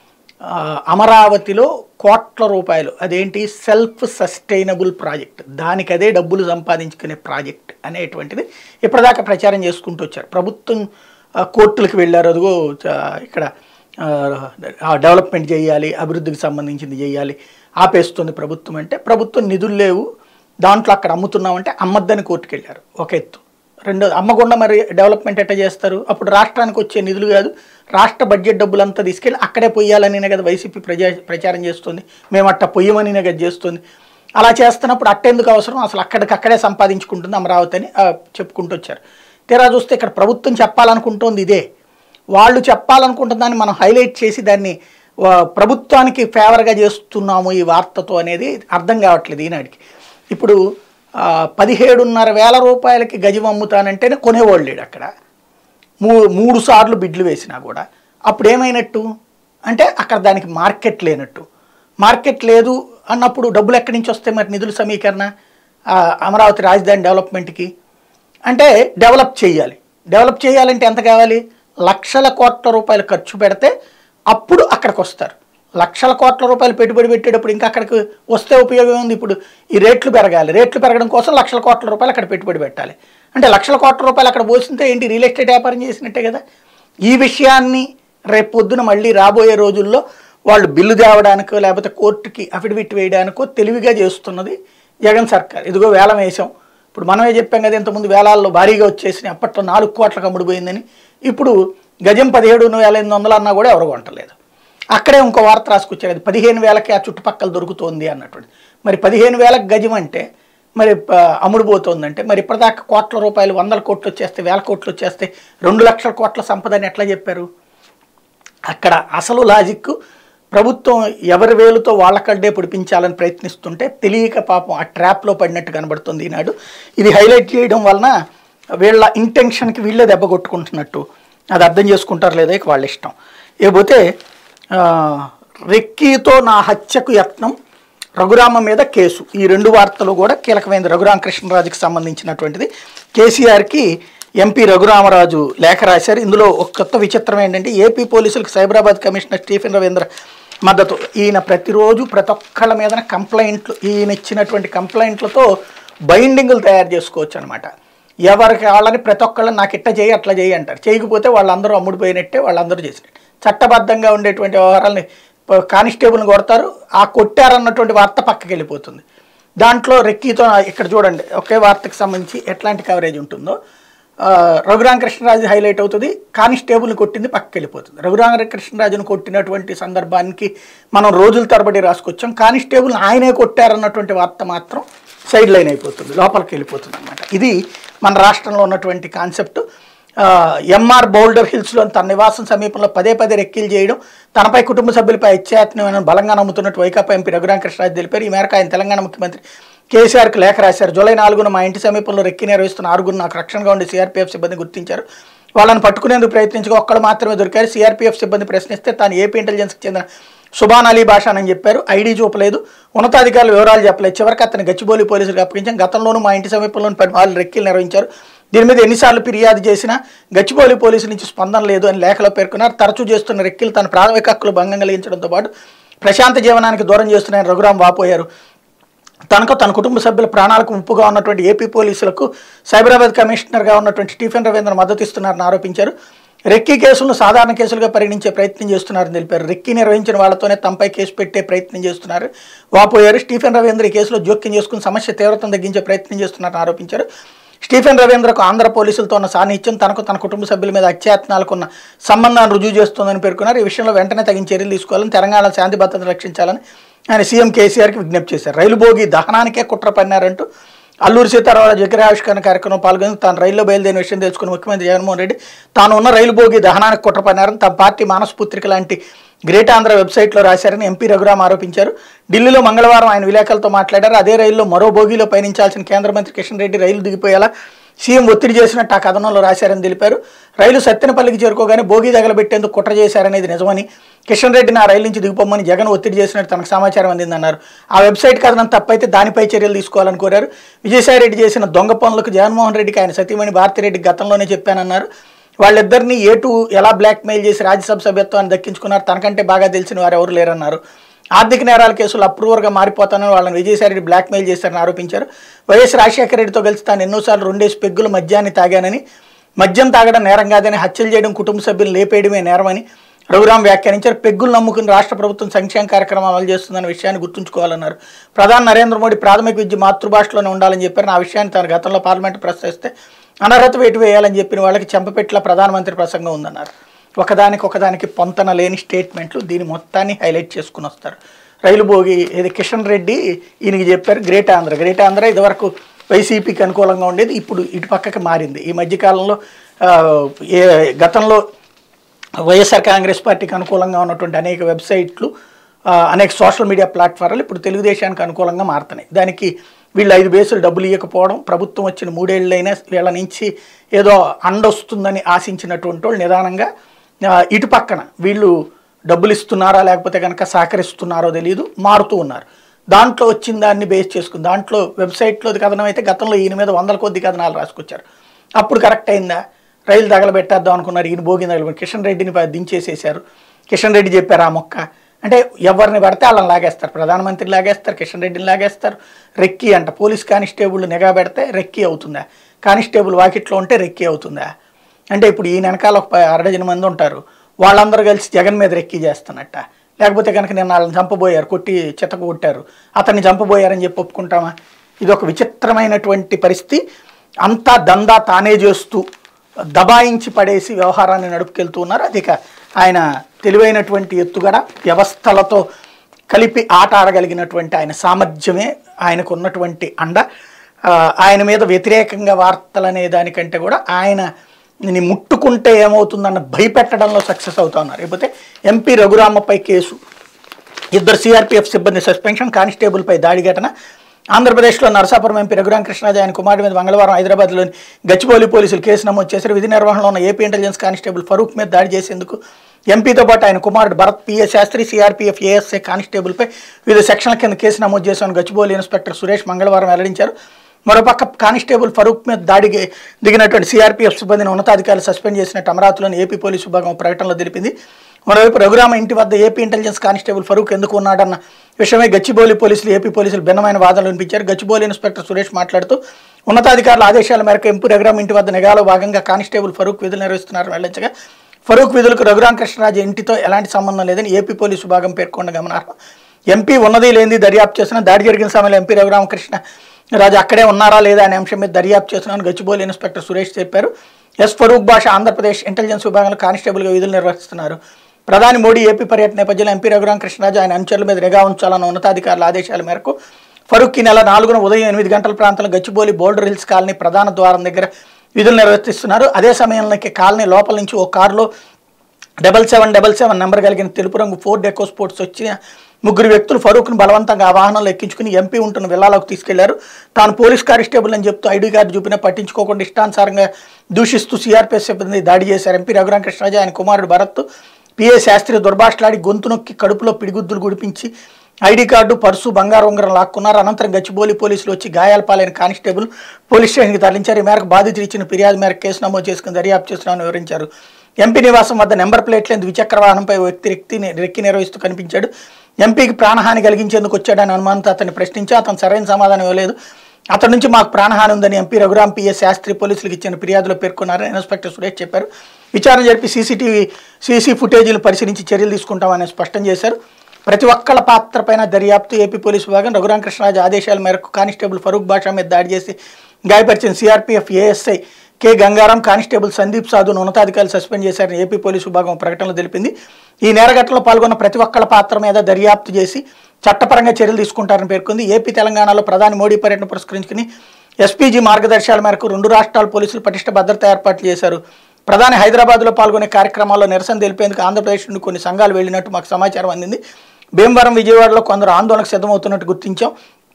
Speaker 1: ఆ, అమరావతిలో కోట్ల రూపాయలు అదేంటి సెల్ఫ్ సస్టైనబుల్ ప్రాజెక్ట్ దానికి అదే డబ్బులు సంపాదించుకునే ప్రాజెక్ట్ అనేటువంటిది ఇప్పటిదాకా ప్రచారం చేసుకుంటూ వచ్చారు ప్రభుత్వం ఆ, కోర్టులకు వెళ్ళారు అదిగో చ- ఇక్కడ ఆ, ఆ, డెవలప్మెంట్ చేయాలి అభివృద్ధికి సంబంధించింది చేయాలి ఆపేస్తుంది ప్రభుత్వం అంటే ప్రభుత్వం నిధులు లేవు దాంట్లో అక్కడ అమ్ముతున్నామంటే అమ్మద్దని కోర్టుకు వెళ్ళారు ఒక ఎత్తు రెండో అమ్మకుండా మరి డెవలప్మెంట్ ఎట్లా చేస్తారు అప్పుడు రాష్ట్రానికి వచ్చే నిధులు కాదు రాష్ట్ర బడ్జెట్ డబ్బులంతా తీసుకెళ్ళి అక్కడే పొయ్యాలనినే కదా వైసీపీ ప్రజా ప్రచారం చేస్తుంది మేము అట్ట పొయ్యమనినే కదా చేస్తుంది అలా చేస్తున్నప్పుడు అట్టెందుకు అవసరం అసలు అక్కడికి అక్కడే సంపాదించుకుంటుంది అమరావతి అని ఆ, చెప్పుకుంటూ వచ్చారు తీరా చూస్తే ఇక్కడ ప్రభుత్వం చెప్పాలనుకుంటోంది ఇదే వాళ్ళు చెప్పాలనుకుంటున్న దాన్ని మనం హైలైట్ చేసి దాన్ని ఆ, ప్రభుత్వానికి ఫేవర్గా చేస్తున్నాము ఈ వార్తతో అనేది అర్థం కావట్లేదు ఈనాడికి ఇప్పుడు ఆ, పదిహేడున్నర వేల రూపాయలకి గజం అమ్ముతానంటేనే కొనేవాళ్ళు లేడు అక్కడ మూ మూడు సార్లు బిడ్లు వేసినా కూడా అప్పుడు ఏమైనట్టు అంటే అక్కడ దానికి మార్కెట్ లేనట్టు మార్కెట్ లేదు అన్నప్పుడు డబ్బులు ఎక్కడి నుంచి వస్తాయి మరి నిధుల సమీకరణ ఆ, అమరావతి రాజధాని డెవలప్మెంట్కి అంటే డెవలప్ చేయాలి డెవలప్ చేయాలంటే ఎంత కావాలి లక్షల కోట్ల రూపాయలు ఖర్చు పెడితే అప్పుడు అక్కడికి వస్తారు లక్షల కోట్ల రూపాయలు పెట్టుబడి పెట్టేటప్పుడు ఇంకా అక్కడికి వస్తే ఉపయోగం ఉంది ఇప్పుడు ఈ రేట్లు పెరగాలి రేట్లు పెరగడం కోసం లక్షల కోట్ల రూపాయలు అక్కడ పెట్టుబడి పెట్టాలి అంటే లక్షల కోట్ల రూపాయలు అక్కడ పోసింటే ఏంటి రియల్ ఎస్టేట్ వ్యాపారం చేసినట్టే కదా ఈ విషయాన్ని రేపు పొద్దున మళ్ళీ రాబోయే రోజుల్లో వాళ్ళు బిల్లు తేవడానికో లేకపోతే కోర్టుకి అఫిడవిట్ వేయడానికో తెలివిగా చేస్తున్నది జగన్ సర్కార్ ఇదిగో వేలం వేసాం ఇప్పుడు మనమే చెప్పాం కదా ఇంతకుముందు వేలాల్లో భారీగా వచ్చేసినాయి అప్పట్లో నాలుగు కోట్లకు అమ్ముడుపోయిందని ఇప్పుడు గజం పదిహేడు వేల ఎనిమిది వందలు అన్నా కూడా ఎవరు కొంటలేదు అక్కడే ఇంకో వార్త రాసుకొచ్చారు అది పదిహేను వేలకి ఆ చుట్టుపక్కల దొరుకుతోంది అన్నటువంటి మరి పదిహేను వేలకు గజం అంటే మరి ప- అమ్ముడుపోతుందంటే మరి ఇప్పటిదాకా కోట్ల రూపాయలు వందల కోట్లు వచ్చేస్తే వేల కోట్లు వచ్చేస్తే రెండు లక్షల కోట్ల సంపదని ఎట్లా చెప్పారు అక్కడ అసలు లాజిక్ ప్రభుత్వం ఎవరి వేలుతో వాళ్ళకడ్డే పొడిపించాలని ప్రయత్నిస్తుంటే తెలియక పాపం ఆ ట్రాప్లో పడినట్టు కనబడుతుంది ఈనాడు ఇది హైలైట్ చేయడం వలన వీళ్ళ ఇంటెన్షన్కి వీళ్ళే దెబ్బ కొట్టుకుంటున్నట్టు అది అర్థం చేసుకుంటారు లేదా ఇక వాళ్ళ ఇష్టం ఇకపోతే ఆ, రెక్కీతో నా హత్యకు యత్నం రఘురామ మీద కేసు ఈ రెండు వార్తలు కూడా కీలకమైనది రఘురామ కృష్ణరాజుకి సంబంధించినటువంటిది కేసీఆర్కి ఎంపీ రఘురామరాజు లేఖ రాశారు ఇందులో ఒక కొత్త విచిత్రం ఏంటంటే ఏపీ పోలీసులకు సైబరాబాద్ కమిషనర్ స్టీఫెన్ రవీంద్ర మద్దతు ఈయన ప్రతిరోజు ప్రతి ఒక్కళ్ళ మీద కంప్లైంట్లు ఈయన ఇచ్చినటువంటి కంప్లైంట్లతో బైండింగ్లు తయారు చేసుకోవచ్చు అనమాట ఎవరికి వాళ్ళని ప్రతి ఒక్కళ్ళని నాకు ఇట్ట చేయి అట్లా చేయి అంటారు చేయకపోతే వాళ్ళందరూ అమ్ముడిపోయినట్టే వాళ్ళందరూ చేసినట్టు చట్టబద్ధంగా ఉండేటువంటి వ్యవహారాలని ప- కానిస్టేబుల్ని కొడతారు ఆ కొట్టారన్నటువంటి వార్త పక్కకి వెళ్ళిపోతుంది దాంట్లో రెక్కీతో ఇక్కడ చూడండి ఒకే వార్తకు సంబంధించి ఎట్లాంటి కవరేజ్ ఉంటుందో ఆ, రఘురామ కృష్ణరాజు హైలైట్ అవుతుంది కానిస్టేబుల్ని కొట్టింది పక్కకి వెళ్ళిపోతుంది రఘురామ కృష్ణరాజును కొట్టినటువంటి సందర్భానికి మనం రోజుల తరబడి రాసుకొచ్చాం కానిస్టేబుల్ని ఆయనే కొట్టారన్నటువంటి వార్త మాత్రం సైడ్ లైన్ అయిపోతుంది లోపలికి వెళ్ళిపోతుంది అనమాట ఇది మన రాష్ట్రంలో ఉన్నటువంటి కాన్సెప్ట్ ఎంఆర్ బౌల్డర్ హిల్స్లో తన నివాసం సమీపంలో పదే పదే రెక్కీలు చేయడం తనపై కుటుంబ సభ్యులపై అత్యాత్మీయమైన బలంగా నమ్ముతున్నట్టు వైకాపా ఎంపీ రఘురామకృష్ణరాజు తెలిపారు ఈ మేరకు ఆయన తెలంగాణ ముఖ్యమంత్రి కేసీఆర్కి లేఖ రాశారు జూలై నాలుగున మా ఇంటి సమీపంలో రెక్కి నిర్వహిస్తున్న ఆరుగురు నాకు రక్షణగా ఉండే సిఆర్పీఎఫ్ సిబ్బంది గుర్తించారు వాళ్ళని పట్టుకునేందుకు ప్రయత్నించగా ఒక్కళ్ళు మాత్రమే దొరికారు సిఆర్పీఎఫ్ సిబ్బంది ప్రశ్నిస్తే తాను ఏపీ ఇంటెలిజెన్స్కి చెందిన సుబాన్ అలీ భాషాన్ అని చెప్పారు ఐడి చూపలేదు ఉన్నతాధికారులు వివరాలు చెప్పలేదు చివరికి అతను గచ్చిబౌలి పోలీసులకు అప్పగించాం గతంలోనూ మా ఇంటి సమీపంలోని పది వాళ్ళు రెక్కీలు నిర్వహించారు దీని మీద ఎన్నిసార్లు ఫిర్యాదు చేసినా గచ్చిబౌలి పోలీసుల నుంచి స్పందన లేదు అని లేఖలో పేర్కొన్నారు తరచూ చేస్తున్న రెక్కీలు తన ప్రాథమిక హక్కులు భంగం కలిగించడంతో పాటు ప్రశాంత జీవనానికి దూరం చేస్తున్నాయని రఘురాం వాపోయారు తనకు తన కుటుంబ సభ్యుల ప్రాణాలకు ముప్పుగా ఉన్నటువంటి ఏపీ పోలీసులకు సైబరాబాద్ కమిషనర్గా ఉన్నటువంటి స్టీఫెన్ రవీంద్ర మద్దతు ఇస్తున్నారని ఆరోపించారు రెక్కీ కేసులను సాధారణ కేసులుగా పరిగణించే ప్రయత్నం చేస్తున్నారని తెలిపారు రెక్కీ నిర్వహించిన వాళ్ళతోనే తమపై కేసు పెట్టే ప్రయత్నం చేస్తున్నారు వాపోయారు స్టీఫెన్ రవీంద్ర ఈ కేసులో జోక్యం చేసుకుని సమస్య తీవ్రతను తగ్గించే ప్రయత్నం చేస్తున్నారని ఆరోపించారు స్టీఫెన్ రవీంద్రకు ఆంధ్ర పోలీసులతో ఉన్న సాన్నిధ్యం తనకు తన కుటుంబ సభ్యుల మీద అత్యాత్నాలకు ఉన్న సంబంధాన్ని రుజువు చేస్తోందని పేర్కొన్నారు ఈ విషయంలో వెంటనే తగిన చర్యలు తీసుకోవాలని తెలంగాణ శాంతి భద్రతను రక్షించాలని ఆయన సీఎం కేసీఆర్కి విజ్ఞప్తి చేశారు రైలు బోగి దహనానికే కుట్ర పన్నారంటూ అల్లూరి సీతారామరాజు విగ్రహావిష్కరణ కార్యక్రమం పాల్గొని తాను రైల్లో బయలుదేరిన విషయం తెలుసుకున్న ముఖ్యమంత్రి జగన్మోహన్ రెడ్డి తాను ఉన్న రైలు బోగి దహనానికి కుట్ర పన్నారని తమ పార్టీ మానసపుత్రిక లాంటి గ్రేట్ ఆంధ్ర వెబ్సైట్లో రాశారని ఎంపీ రఘురాం ఆరోపించారు ఢిల్లీలో మంగళవారం ఆయన విలేకరులతో మాట్లాడారు అదే రైల్లో మరో బోగిలో పయనించాల్సిన కేంద్ర మంత్రి కిషన్ రెడ్డి రైలు దిగిపోయేలా సీఎం ఒత్తిడి చేసినట్టు ఆ కథనంలో రాశారని తెలిపారు రైలు సత్తెనపల్లికి చేరుకోగానే బోగి తగలబెట్టేందుకు కుట్ర చేశారనేది నిజమని కిషన్ రెడ్డిని ఆ రైలు నుంచి దిగిపోమని జగన్ ఒత్తిడి చేసినట్టు తనకు సమాచారం అందిందన్నారు ఆ వెబ్సైట్ కథనం తప్పైతే దానిపై చర్యలు తీసుకోవాలని కోరారు విజయసాయిరెడ్డి చేసిన దొంగ పనులకు జగన్మోహన్ రెడ్డికి ఆయన సతీమణి భారతిరెడ్డికి గతంలోనే చెప్పానన్నారు వాళ్ళిద్దరిని ఏటు ఎలా బ్లాక్మెయిల్ చేసి రాజ్యసభ సభ్యత్వాన్ని దక్కించుకున్నారు తనకంటే బాగా తెలిసిన వారు ఎవరు లేరన్నారు ఆర్థిక నేరాల కేసులు అప్రూవర్గా మారిపోతానని వాళ్ళని విజయసాయిరెడ్డి బ్లాక్మెయిల్ చేశారని ఆరోపించారు వైఎస్ రాజశేఖర రెడ్డితో కలిసి తాను ఎన్నోసార్లు రెండేసి పెగ్గులు మద్యాన్ని తాగానని మద్యం తాగడం నేరం కాదని హత్యలు చేయడం కుటుంబ సభ్యులు లేపేయడమే నేరమని రఘురాం వ్యాఖ్యానించారు పెగ్గులు నమ్ముకుని రాష్ట్ర ప్రభుత్వం సంక్షేమ కార్యక్రమాలు అమలు చేస్తుందన్న విషయాన్ని గుర్తుంచుకోవాలన్నారు ప్రధాని నరేంద్ర మోడీ ప్రాథమిక విద్య మాతృభాషలోనే ఉండాలని చెప్పారు ఆ విషయాన్ని తాను గతంలో పార్లమెంట్ ప్రశ్నిస్తే అనర్హత వేటు వేయాలని చెప్పిన వాళ్ళకి చెంపపెట్ల ప్రధానమంత్రి ప్రసంగం ఉందన్నారు ఒకదానికి ఒకదానికి పొంతన లేని స్టేట్మెంట్లు దీని మొత్తాన్ని హైలైట్ చేసుకుని వస్తారు రైలు భోగి ఇది కిషన్ రెడ్డి ఈయనకి చెప్పారు గ్రేట్ ఆంధ్ర గ్రేట్ ఆంధ్ర ఇదివరకు వైసీపీకి అనుకూలంగా ఉండేది ఇప్పుడు ఇటు పక్కకి మారింది ఈ మధ్యకాలంలో ఆ, ఏ గతంలో వైఎస్ఆర్ కాంగ్రెస్ పార్టీకి అనుకూలంగా ఉన్నటువంటి అనేక వెబ్సైట్లు ఆ, అనేక సోషల్ మీడియా ప్లాట్ఫారాలు ఇప్పుడు తెలుగుదేశానికి అనుకూలంగా మారుతున్నాయి దానికి వీళ్ళు ఐదు బేసులు డబ్బులు ఇవ్వకపోవడం ప్రభుత్వం వచ్చిన మూడేళ్ళైనా వీళ్ళ నుంచి ఏదో అండొస్తుందని ఆశించినటువంటి వాళ్ళు నిదానంగా ఆ, ఇటు పక్కన వీళ్ళు డబ్బులు ఇస్తున్నారా లేకపోతే కనుక సహకరిస్తున్నారో తెలియదు మారుతూ ఉన్నారు దాంట్లో వచ్చిన దాన్ని బేస్ చేసుకుని దాంట్లో వెబ్సైట్లో కథనం అయితే గతంలో ఈయన మీద వందల కొద్ది కథనాలు రాసుకొచ్చారు అప్పుడు కరెక్ట్ అయిందా రైలు తగలబెట్టేద్దాం అనుకున్నారు ఈయన భోగి తగలబెట్టి కిషన్ రెడ్డిని ప- దించేసేశారు కిషన్ రెడ్డి చెప్పారు ఆ మొక్క అంటే ఎవరిని పడితే వాళ్ళని లాగేస్తారు ప్రధానమంత్రి లాగేస్తారు కిషన్ రెడ్డిని లాగేస్తారు రెక్కి అంట పోలీస్ కానిస్టేబుల్ నిఘా పెడితే రెక్కి అవుతుందా కానిస్టేబుల్ వాకిట్లో ఉంటే రెక్కి అవుతుందా అంటే ఇప్పుడు ఈయన వెనకాల ఒక ప- అరడజన మంది ఉంటారు వాళ్ళందరూ కలిసి జగన్ మీద రెక్కి చేస్తున్నట్ట లేకపోతే కనుక నేను వాళ్ళని చంపబోయారు కొట్టి చెత్తకు కొట్టారు అతన్ని చంపబోయారని చెప్పి ఒప్పుకుంటామా ఇది ఒక విచిత్రమైనటువంటి పరిస్థితి అంతా దందా తానే చేస్తూ దబాయించి పడేసి వ్యవహారాన్ని నడుపుకెళ్తూ ఉన్నారు అది ఇక ఆయన తెలివైనటువంటి ఎత్తుగడ వ్యవస్థలతో కలిపి ఆట ఆడగలిగినటువంటి ఆయన సామర్థ్యమే ఆయనకు ఉన్నటువంటి అండ ఆ, ఆయన మీద వ్యతిరేకంగా వార్తలు అనే దానికంటే కూడా ఆయన ని ముట్టుకుంటే ఏమవుతుందన్న భయపెట్టడంలో సక్సెస్ అవుతా ఉన్నారు లేకపోతే ఎంపీ రఘురామపై కేసు ఇద్దరు సిఆర్పీఎఫ్ సిబ్బంది సస్పెన్షన్ కానిస్టేబుల్పై దాడి ఘటన ఆంధ్రప్రదేశ్లో నరసాపురం ఎంపీ రఘురామ కృష్ణరాజు ఆయన కుమారుడి మీద మంగళవారం హైదరాబాద్లోని గచ్చిబౌలి పోలీసులు కేసు నమోదు చేశారు విధి నిర్వహణలో ఉన్న ఏపీ ఇంటెలిజెన్స్ కానిస్టేబుల్ ఫరూక్ మీద దాడి చేసేందుకు ఎంపీతో పాటు ఆయన కుమారుడు Bharat PA Sastry CRPF ASI కానిస్టేబుల్పై వివిధ సెక్షన్ల కింద కేసు నమోదు చేశామని గచ్చిబౌలి ఇన్స్పెక్టర్ సురేష్ మంగళవారం వెల్లడించారు మరోపక్క కానిస్టేబుల్ ఫరూక్ మీద దాడికి దిగినటువంటి సిఆర్పీఎఫ్ సిబ్బందిని ఉన్నతాధికారులు సస్పెండ్ చేసినట్టు అమరావతిలోని ఏపీ పోలీసు విభాగం ప్రకటనలో తెలిపింది మరోవైపు రఘురామ ఇంటి వద్ద ఏపీ ఇంటెలిజెన్స్ కానిస్టేబుల్ ఫరూక్ ఎందుకు ఉన్నాడన్న విషయమై గచ్చిబౌలి పోలీసులు ఏపీ పోలీసులు భిన్నమైన వాదనలు వినిపించారు గచ్చిబౌలి ఇన్స్పెక్టర్ సురేష్ మాట్లాడుతూ ఉన్నతాధికారుల ఆదేశాల మేరకు ఎంపీ రఘురామ ఇంటి వద్ద నిఘాలో భాగంగా కానిస్టేబుల్ ఫరూక్ విధులు నిర్వహిస్తున్నారని వెల్లడించగా ఫరూక్ విధులకు రఘురామ కృష్ణరాజు ఇంటితో ఎలాంటి సంబంధం లేదని ఏపీ పోలీసు విభాగం పేర్కొన్న గమనార్హం ఎంపీ ఉన్నది లేనిది దర్యాప్తు చేసిన దాడి జరిగిన సమయంలో ఎంపీ రఘురామకృష్ణ రాజు అక్కడే ఉన్నారా లేదా అనే అంశం మీద దర్యాప్తు చేస్తున్నాను గచ్చిబౌలి ఇన్స్పెక్టర్ సురేష్ చెప్పారు ఎస్ ఫరూక్ భాష ఆంధ్రప్రదేశ్ ఇంటెలిజెన్స్ విభాగంలో కానిస్టేబుల్గా విధులు నిర్వహిస్తున్నారు ప్రధాని మోడీ ఏపీ పర్యటన నేపథ్యంలో ఎంపీ రఘురామకృష్ణరాజు ఆయన అనుచరుల మీద నిఘా ఉంచాలన్న ఉన్నతాధికారుల ఆదేశాల మేరకు ఫరూక్ ఈ నెల నాలుగున ఉదయం ఎనిమిది గంటల ప్రాంతంలో గచ్చిబౌలి బోల్డర్ హిల్స్ కాలనీ ప్రధాన ద్వారం దగ్గర విధులు నిర్వర్తిస్తున్నారు అదే సమయంలోకి కాలనీ లోపల నుంచి ఓ కారులో double seven double seven number కలిగిన తెలుపు రంగు ఫోర్డ్ ఎకో స్పోర్ట్స్ వచ్చిన ముగ్గురు వ్యక్తులు ఫరూక్ను బలవంతంగా ఆ వాహనంలో ఎక్కించుకుని ఎంపీ ఉంటున్న విల్లాలోకి తీసుకెళ్లారు తాను పోలీస్ కానిస్టేబుల్ అని చెప్తూ ఐడి కార్డు చూపినా పట్టించుకోకుండా ఇష్టానుసారంగా దూషిస్తూ సిఆర్పీఎఫ్ సిబ్బంది దాడి చేశారు ఎంపీ రఘురామ కృష్ణరాజు ఆయన కుమారుడు భరత్ పిఏ శాస్త్రి దుర్భాషలాడి గొంతు నొక్కి కడుపులో పిడిగుద్దులు గుడిపించి ఐడి కార్డు పర్సు బంగారు ఉంగరం లాక్కున్నారు అనంతరం గచ్చిబౌలి పోలీసులు వచ్చి గాయాల పాలైన కానిస్టేబుల్ పోలీస్ స్టేషన్కి తరలించారు ఈ మేరకు బాధితులు ఇచ్చిన ఫిర్యాదు మేరకు కేసు నమోదు చేసుకుని దర్యాప్తు చేస్తున్నామని వివరించారు ఎంపీ నివాసం వద్ద నెంబర్ ప్లేట్ లేని ద్విచక్ర వాహనంపై ఓ వ్యక్తి రెక్కి రెక్కి నిర్వహిస్తూ కనిపించాడు ఎంపీకి ప్రాణహాని కలిగించేందుకు వచ్చాడని అనుమానంతో అతన్ని ప్రశ్నించి అతను సరైన సమాధానం ఇవ్వలేదు అతడి నుంచి మాకు ప్రాణహాని ఉందని ఎంపీ రఘురాం పిఎస్ శాస్త్రి పోలీసులకు ఇచ్చిన ఫిర్యాదులో పేర్కొన్నారని ఇన్స్పెక్టర్ సురేష్ చెప్పారు విచారణ జరిపి సీసీటీవీ సీసీ ఫుటేజీలు పరిశీలించి చర్యలు తీసుకుంటామని స్పష్టం చేశారు ప్రతి ఒక్కళ్ళ పాత్రపైన దర్యాప్తు ఏపీ పోలీసు విభాగం రఘురామకృష్ణరాజు ఆదేశాల మేరకు కానిస్టేబుల్ ఫరూక్ బాషా మీద దాడి చేసి గాయపరిచిన CRPF ASI K Gangaram constable Sandeep సాధును ఉన్నతాధికారులు సస్పెండ్ చేశారని ఏపీ పోలీసు విభాగం ప్రకటనలో తెలిపింది ఈ నేరఘట్టలో పాల్గొన్న ప్రతి ఒక్కళ్ళ పాత్ర మీద దర్యాప్తు చేసి చట్టపరంగా చర్యలు తీసుకుంటారని పేర్కొంది ఏపీ తెలంగాణలో ప్రధాని మోడీ పర్యటన పురస్కరించుకుని ఎస్పీజీ మార్గదర్శకాల మేరకు రెండు రాష్ట్రాల పోలీసులు పటిష్ట భద్రతా ఏర్పాట్లు చేశారు ప్రధాని హైదరాబాద్లో పాల్గొనే కార్యక్రమాల్లో నిరసన తెలిపేందుకు ఆంధ్రప్రదేశ్ నుండి కొన్ని సంఘాలు వెళ్ళినట్టు మాకు సమాచారం అందింది భీమవరం విజయవాడలో కొందరు ఆందోళనకు సిద్ధమవుతున్నట్టు గుర్తించాం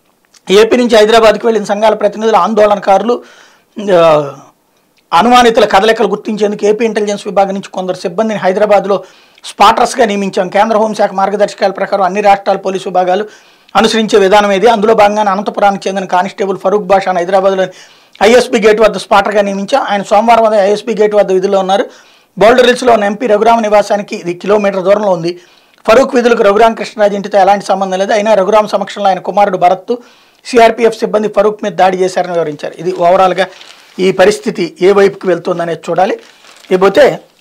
Speaker 1: ఏపీ నుంచి హైదరాబాద్కి వెళ్ళిన సంఘాల ప్రతినిధులు ఆందోళనకారులు ఆ, అనుమానితుల కదలికలు గుర్తించేందుకు ఏపీ ఇంటెలిజెన్స్ విభాగం నుంచి కొందరు సిబ్బందిని హైదరాబాద్లో స్పాటర్స్గా నియమించాం కేంద్ర హోంశాఖ మార్గదర్శకాల ప్రకారం అన్ని రాష్ట్రాల పోలీసు విభాగాలు అనుసరించే విధానం ఇది అందులో భాగంగానే అనంతపురానికి చెందిన కానిస్టేబుల్ ఫరూక్ బాషాను హైదరాబాద్లోని ఐఎస్బీ గేట్ వద్ద స్పాటర్గా నియమించాం ఆయన సోమవారం ఉదయం ఐఎస్బీ గేట్ వద్ద విధుల్లో ఉన్నారు బౌల్డర్ హిల్స్లో ఉన్న ఎంపీ రఘురామ నివాసానికి ఇది కిలోమీటర్ దూరంలో ఉంది ఫరూక్ విధులకు రఘురామ కృష్ణరాజు ఇంటితో ఎలాంటి సంబంధం లేదు అయినా రఘురామ సమక్షంలో ఆయన కుమారుడు భరత్ సిఆర్పీఎఫ్ సిబ్బంది ఫరూక్ మీద దాడి చేశారని వివరించారు ఇది ఓవరాల్గా ఈ పరిస్థితి ఏ వైపుకి వెళ్తుందనేది చూడాలి ఇకపోతే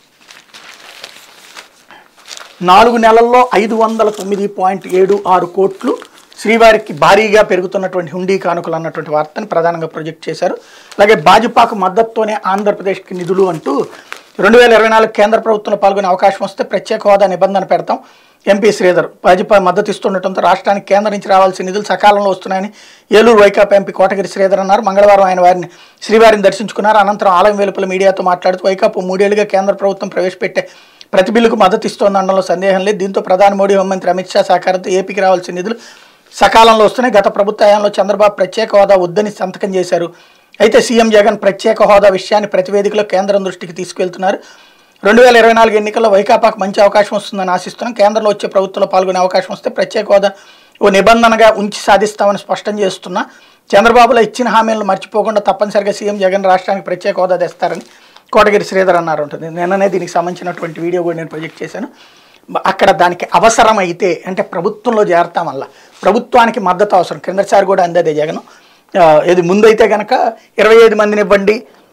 Speaker 1: నాలుగు నెలల్లో ఐదు వందల తొమ్మిది పాయింట్ ఏడు ఆరు కోట్లు శ్రీవారికి భారీగా పెరుగుతున్నటువంటి హుండీ కానుకలు అన్నటువంటి వార్తని ప్రధానంగా ప్రొజెక్ట్ చేశారు అలాగే భాజపాకు మద్దతుతోనే ఆంధ్రప్రదేశ్కి నిధులు అంటూ రెండు వేల ఇరవై నాలుగు కేంద్ర ప్రభుత్వంలో పాల్గొనే అవకాశం వస్తే ప్రత్యేక హోదా నిబంధన పెడతాం ఎంపీ శ్రీధర్ భాజపా మద్దతు ఇస్తుండటంతో రాష్ట్రానికి కేంద్రం నుంచి రావాల్సిన నిధులు సకాలంలో వస్తున్నాయని ఏలూరు వైకాపా ఎంపీ కోటగిరి శ్రీధర్ అన్నారు మంగళవారం ఆయన వారిని శ్రీవారిని దర్శించుకున్నారు అనంతరం ఆలయం వెలుపల మీడియాతో మాట్లాడుతూ వైకాపా మూడేళ్లుగా కేంద్ర ప్రభుత్వం ప్రవేశపెట్టే ప్రతి బిల్లుకు మద్దతు ఇస్తోందనడంలో సందేహం లేదు దీంతో ప్రధాని మోడీ హోంమంత్రి అమిత్ షా సహకారంతో ఏపీకి రావాల్సిన నిధులు సకాలంలో వస్తున్నాయి గత ప్రభుత్వ హయాంలో చంద్రబాబు ప్రత్యేక హోదా వద్దని సంతకం చేశారు అయితే సీఎం జగన్ ప్రత్యేక హోదా విషయాన్ని ప్రతివేదికలో కేంద్రం దృష్టికి తీసుకెళ్తున్నారు రెండు వేల ఇరవై నాలుగు ఎన్నికల్లో వైకాపాకు మంచి అవకాశం వస్తుందని ఆశిస్తున్నాం కేంద్రంలో వచ్చే ప్రభుత్వంలో పాల్గొనే అవకాశం వస్తే ప్రత్యేక హోదా ఓ నిబంధనగా ఉంచి సాధిస్తామని స్పష్టం చేస్తున్నా చంద్రబాబులో ఇచ్చిన హామీలను మర్చిపోకుండా తప్పనిసరిగా సీఎం జగన్ రాష్ట్రానికి ప్రత్యేక హోదా తెస్తారని కోటగిరి శ్రీధర్ అన్నారు ఉంటుంది నిన్ననే దీనికి సంబంధించినటువంటి వీడియో కూడా నేను ప్రొజెక్ట్ చేశాను అక్కడ దానికి అవసరం అయితే అంటే ప్రభుత్వంలో చేరతాం వల్ల ప్రభుత్వానికి మద్దతు అవసరం కిందసారి కూడా అందేదే జగన్ ఆ, ఇది ముందైతే కనుక ఇరవై ఐదు మందిని ఇవ్వండి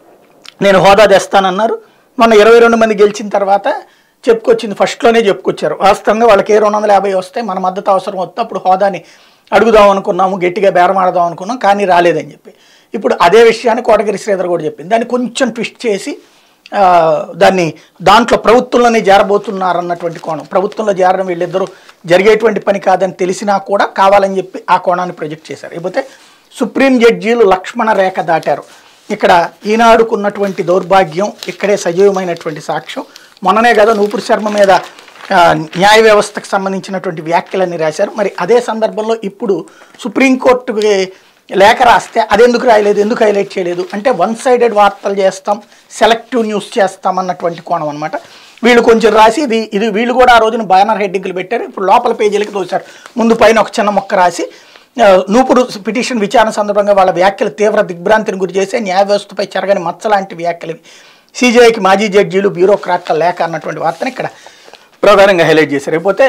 Speaker 1: నేను హోదా తెస్తానన్నారు మొన్న ఇరవై రెండు మంది గెలిచిన తర్వాత చెప్పుకొచ్చింది ఫస్ట్లోనే చెప్పుకొచ్చారు వాస్తవంగా వాళ్ళకి ఏ రెండు వందల యాభై వస్తే మన మద్దతు అవసరం వస్తే అప్పుడు హోదాని అడుగుదాం అనుకున్నాము గట్టిగా బేరం ఆడదాం అనుకున్నాం కానీ రాలేదని చెప్పి ఇప్పుడు అదే విషయాన్ని కోటగిరి శ్రీధర్ కూడా చెప్పింది దాన్ని కొంచెం ట్విస్ట్ చేసి ఆ, దాన్ని దాంట్లో ప్రభుత్వంలోనే చేరబోతున్నారన్నటువంటి కోణం ప్రభుత్వంలో చేరడం వీళ్ళిద్దరూ జరిగేటువంటి పని కాదని తెలిసినా కూడా కావాలని చెప్పి ఆ కోణాన్ని ప్రొజెక్ట్ చేశారు ఇకపోతే సుప్రీం జడ్జీలు లక్ష్మణ రేఖ దాటారు ఇక్కడ ఈనాడుకున్నటువంటి దౌర్భాగ్యం ఇక్కడే సజీవమైనటువంటి సాక్ష్యం మొన్ననే కదా నూపురు శర్మ మీద ఆ, న్యాయ వ్యవస్థకు సంబంధించినటువంటి వ్యాఖ్యలన్నీ రాశారు మరి అదే సందర్భంలో ఇప్పుడు సుప్రీంకోర్టుకి లేఖ రాస్తే అదెందుకు రాయలేదు ఎందుకు హైలైట్ చేయలేదు అంటే వన్ సైడెడ్ వార్తలు చేస్తాం సెలెక్టివ్ న్యూస్ చేస్తాం అన్నటువంటి కోణం అనమాట వీళ్ళు కొంచెం రాసి ఇది ఇది వీళ్ళు కూడా ఆ రోజున బ్యానర్ హెడ్డింగ్లు పెట్టారు ఇప్పుడు లోపల పేజీలకి తోశారు ముందు పైన ఒక చిన్న మొక్క రాసి ఆ, నూపుడు పిటిషన్ విచారణ సందర్భంగా వాళ్ళ వ్యాఖ్యలు తీవ్ర దిగ్భ్రాంతిని గురి చేసే న్యాయ వ్యవస్థపై చెరగని మచ్చ లాంటి వ్యాఖ్యలు సిజేఐకి మాజీ జడ్జీలు బ్యూరోక్రాట్ల లేఖ అన్నటువంటి వార్తను ఇక్కడ ప్రధానంగా హైలైట్ చేశారు లేకపోతే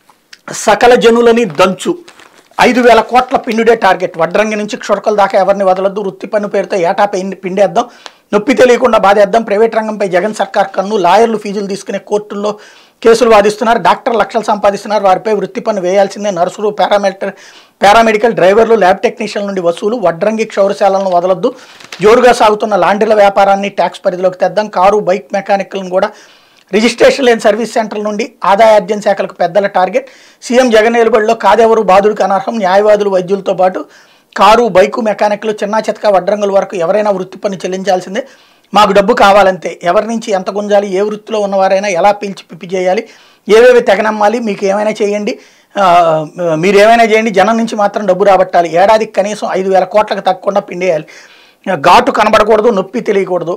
Speaker 1: సకల జనులని దంచు ఐదు వేల కోట్ల పిండుడే టార్గెట్ వడ్రంగి నుంచి క్షురకల దాకా ఎవరిని వదలొద్దు వృత్తి పన్ను పేరుతో ఏటా పెయిన్ పిండేద్దాం నొప్పి తెలియకుండా బాధేద్దాం ప్రైవేట్ రంగంపై జగన్ సర్కార్ కన్ను లాయర్లు ఫీజులు తీసుకునే కోర్టుల్లో కేసులు వాదిస్తున్నారు డాక్టర్ లక్షలు సంపాదిస్తున్నారు వారిపై వృత్తి పన్ను వేయాల్సిందే నర్సులు పారామెడికల్ పారామెడికల్ డ్రైవర్లు ల్యాబ్ టెక్నీషియన్ల నుండి వసూలు వడ్రంగి క్షౌరశాలను వదలొద్దు జోరుగా సాగుతున్న లాండ్రీల వ్యాపారాన్ని ట్యాక్స్ పరిధిలోకి తెద్దాం కారు బైక్ మెకానిక్లను కూడా రిజిస్ట్రేషన్ లేని సర్వీస్ సెంటర్ల నుండి ఆదాయ అర్జన శాఖలకు పెద్దల టార్గెట్ సీఎం జగన్ నిలబడిలో కాదెవరు బాధుడికి అనర్హం న్యాయవాదులు వైద్యులతో పాటు కారు బైకు మెకానిక్లు చిన్నా చితక వడ్రంగుల వరకు ఎవరైనా వృత్తి పన్ను చెల్లించాల్సిందే మాకు డబ్బు కావాలంతే ఎవరి నుంచి ఎంత గుంజాలి ఏ వృత్తిలో ఉన్నవారైనా ఎలా పీల్చి పిప్పి చేయాలి ఏవేవి తెగనమ్మాలి మీకు ఏమైనా చేయండి ఆ, మీరు ఏమైనా చేయండి జనం నుంచి మాత్రం డబ్బు రాబట్టాలి ఏడాదికి కనీసం ఐదు వేల కోట్లకు తగ్గకుండా పిండేయాలి ఘాటు కనబడకూడదు నొప్పి తెలియకూడదు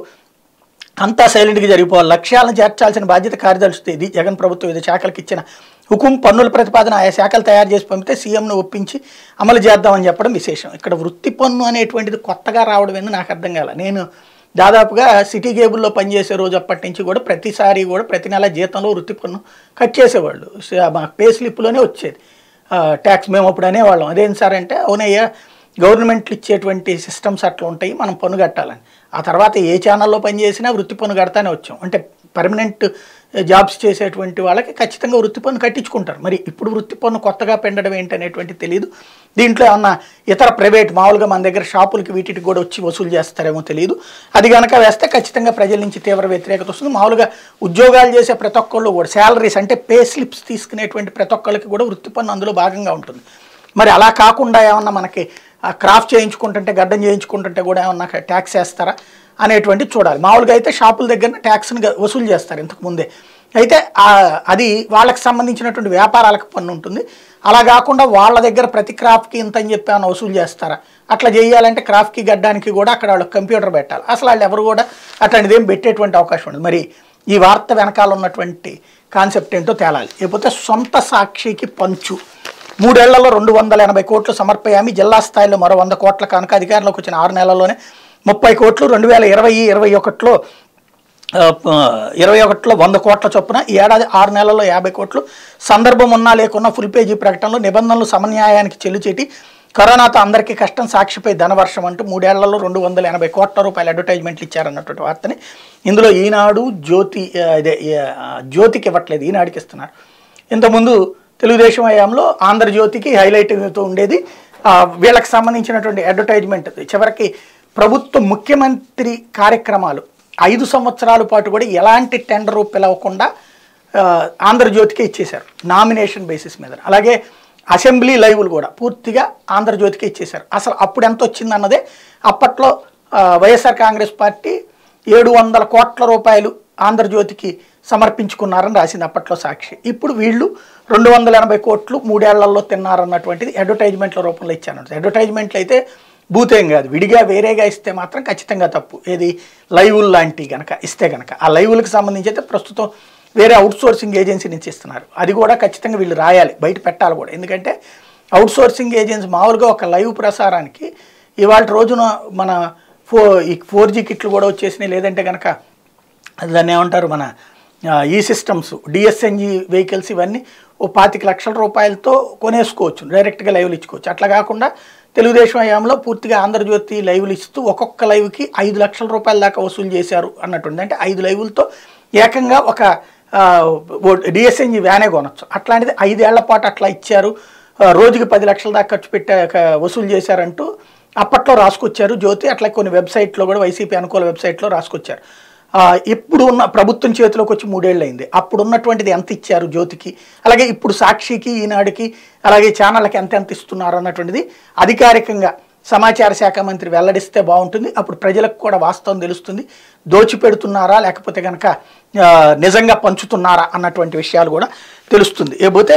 Speaker 1: అంతా సైలెంట్గా జరిగిపోవాలి లక్ష్యాలను చేర్చాల్సిన బాధ్యత కార్యదర్శిది ఇది జగన్ ప్రభుత్వం వివిధ శాఖలకు ఇచ్చిన హుకుం పన్నుల ప్రతిపాదన ఆయా శాఖలు తయారు చేసి పంపితే సీఎంను ఒప్పించి అమలు చేద్దామని చెప్పడం విశేషం ఇక్కడ వృత్తి పన్ను అనేటువంటిది కొత్తగా రావడం ఏంది నాకు అర్థం కాల నేను దాదాపుగా సిటీ కేబుల్లో పనిచేసే రోజు అప్పటి నుంచి కూడా ప్రతిసారి కూడా ప్రతి నెల జీతంలో వృత్తి పన్ను కట్ చేసేవాళ్ళు స- మా పే స్లిప్లోనే వచ్చేది ట్యాక్స్ మేము అప్పుడు అనేవాళ్ళం అదేం సార్ అంటే అవునయ్యా గవర్నమెంట్లు ఇచ్చేటువంటి సిస్టమ్స్ అట్లా ఉంటాయి మనం పన్ను కట్టాలని ఆ తర్వాత ఏ ఛానల్లో పనిచేసినా వృత్తి పన్ను కడతానే వచ్చాం అంటే పర్మనెంట్ జాబ్స్ చేసేటువంటి వాళ్ళకి ఖచ్చితంగా వృత్తి పన్ను కట్టించుకుంటారు మరి ఇప్పుడు వృత్తి పన్ను కొత్తగా పెండడం ఏంటి అనేటువంటి తెలియదు దీంట్లో ఏమన్నా ఇతర ప్రైవేట్ మామూలుగా మన దగ్గర షాపులకి వీటికి కూడా వచ్చి వసూలు చేస్తారేమో తెలియదు అది కనుక వేస్తే ఖచ్చితంగా ప్రజల నుంచి తీవ్ర వ్యతిరేకత వస్తుంది మామూలుగా ఉద్యోగాలు చేసే ప్రతి ఒక్కళ్ళు కూడా శాలరీస్ అంటే పే స్లిప్స్ తీసుకునేటువంటి ప్రతి ఒక్కళ్ళకి కూడా వృత్తి పన్ను అందులో భాగంగా ఉంటుంది మరి అలా కాకుండా ఏమన్నా మనకి ఆ క్రాఫ్ట్ చేయించుకుంటుంటే గడ్డం చేయించుకుంటుంటే కూడా ఏమన్నా ట్యాక్స్ వేస్తారా అనేటువంటి చూడాలి మామూలుగా అయితే షాపుల దగ్గర ట్యాక్స్ని గ- వసూలు చేస్తారు ఇంతకు ముందే అయితే ఆ, అది వాళ్ళకి సంబంధించినటువంటి వ్యాపారాలకు పన్ను ఉంటుంది అలా కాకుండా వాళ్ళ దగ్గర ప్రతి క్రాఫ్ట్కి ఇంత అని చెప్పి ఏమైనా వసూలు చేస్తారా అట్లా చేయాలంటే క్రాఫ్ట్కి గడ్డానికి కూడా అక్కడ వాళ్ళకి కంప్యూటర్ పెట్టాలి అసలు వాళ్ళు ఎవరు కూడా అట్లాంటిది ఏం పెట్టేటువంటి అవకాశం ఉండదు మరి ఈ వార్త వెనకాల ఉన్నటువంటి కాన్సెప్ట్ ఏంటో తేలాలి లేకపోతే సొంత సాక్షికి పంచు మూడేళ్లలో రెండు వందల ఎనభై కోట్లు సమర్పయామి జిల్లా స్థాయిలో మరో వంద కోట్ల కనుక అధికారంలోకి వచ్చిన ఆరు నెలల్లోనే ముప్పై కోట్లు రెండు వేల ఇరవై ఇరవై ఒకటిలో ఆ, ప- ఇరవై ఒకటిలో వంద కోట్ల చొప్పున ఈ ఏడాది ఆరు నెలల్లో యాభై కోట్లు సందర్భం ఉన్నా లేకున్నా ఫుల్ పేజీ ప్రకటనలో నిబంధనలు సమన్యాయానికి చెల్లిచేటి కరోనాతో అందరికీ కష్టం సాక్షిపై ధనవర్షం అంటూ మూడేళ్లలో రెండు వందల ఎనభై కోట్ల రూపాయల అడ్వర్టైజ్మెంట్లు ఇచ్చారన్నటువంటి వార్తని ఇందులో ఈనాడు జ్యోతి ఆ, ఇదే ఆ, జ్యోతికి ఇవ్వట్లేదు ఈనాడుకి ఇస్తున్నారు ఇంతకుముందు తెలుగుదేశం హయాంలో ఆంధ్రజ్యోతికి హైలైట్తో ఉండేది ఆ, వీళ్ళకి సంబంధించినటువంటి అడ్వర్టైజ్మెంట్ చివరికి ప్రభుత్వ ముఖ్యమంత్రి కార్యక్రమాలు ఐదు సంవత్సరాల పాటు కూడా ఎలాంటి టెండరు పిలవకుండా ఆ, ఆంధ్రజ్యోతికే ఇచ్చేశారు నామినేషన్ బేసిస్ మీద అలాగే అసెంబ్లీ లైవ్లు కూడా పూర్తిగా ఆంధ్రజ్యోతికే ఇచ్చేశారు అసలు అప్పుడు ఎంత వచ్చిందన్నదే అప్పట్లో ఆ, వైఎస్ఆర్ కాంగ్రెస్ పార్టీ ఏడు వందల కోట్ల రూపాయలు ఆంధ్రజ్యోతికి సమర్పించుకున్నారని రాసింది అప్పట్లో సాక్షి ఇప్పుడు వీళ్ళు రెండు వందల ఎనభై కోట్లు మూడేళ్లలో తిన్నారన్నటువంటిది అడ్వర్టైజ్మెంట్ల రూపంలో ఇచ్చాను అడ్వర్టైజ్మెంట్లు అయితే భూతేం కాదు విడిగా వేరేగా ఇస్తే మాత్రం ఖచ్చితంగా తప్పు ఏది లైవ్లు లాంటివి కనుక ఇస్తే కనుక ఆ లైవ్లకు సంబంధించి అయితే ప్రస్తుతం వేరే అవుట్ సోర్సింగ్ ఏజెన్సీ నుంచి ఇస్తున్నారు అది కూడా ఖచ్చితంగా వీళ్ళు రాయాలి బయట పెట్టాలి కూడా ఎందుకంటే అవుట్ సోర్సింగ్ ఏజెన్సీ మామూలుగా ఒక లైవ్ ప్రసారానికి ఇవాళ రోజున మన ఫో ఈ ఫోర్ జీ కిట్లు కూడా వచ్చేసినాయి లేదంటే కనుక దాన్ని ఏమంటారు మన ఆ, ఈ సిస్టమ్స్ డిఎస్ఎన్జి వెహికల్స్ ఇవన్నీ ఓ పాతిక లక్షల రూపాయలతో కొనేసుకోవచ్చు డైరెక్ట్గా లైవ్లు ఇచ్చుకోవచ్చు అట్లా కాకుండా తెలుగుదేశం హయాంలో పూర్తిగా ఆంధ్రజ్యోతి లైవ్లు ఇస్తూ ఒక్కొక్క లైవ్కి ఐదు లక్షల రూపాయల దాకా వసూలు చేశారు అన్నట్టుంది అంటే ఐదు లైవ్లతో ఏకంగా ఒక డిఎస్ఎన్జి వ్యానే కొనొచ్చు అట్లాంటిది ఐదేళ్ల పాటు అట్లా ఇచ్చారు ఆ, రోజుకి పది లక్షల దాకా ఖర్చు పెట్టే క- వసూలు చేశారంటూ అప్పట్లో రాసుకొచ్చారు జ్యోతి అట్లా కొన్ని వెబ్సైట్లో కూడా వైసీపీ అనుకూల వెబ్సైట్లో రాసుకొచ్చారు ఆ, ఇప్పుడు ఉన్న ప్రభుత్వం చేతిలోకి వచ్చి మూడేళ్ళు అయింది అప్పుడు ఉన్నటువంటిది ఎంత ఇచ్చారు జ్యోతికి అలాగే ఇప్పుడు సాక్షికి ఈనాడుకి అలాగే ఛానళ్ళకి ఎంత ఎంత ఇస్తున్నారు అన్నటువంటిది అధికారికంగా సమాచార శాఖ మంత్రి వెల్లడిస్తే బాగుంటుంది అప్పుడు ప్రజలకు కూడా వాస్తవం తెలుస్తుంది దోచిపెడుతున్నారా లేకపోతే కనుక ఆ, నిజంగా పంచుతున్నారా అన్నటువంటి విషయాలు కూడా తెలుస్తుంది ఏపోతే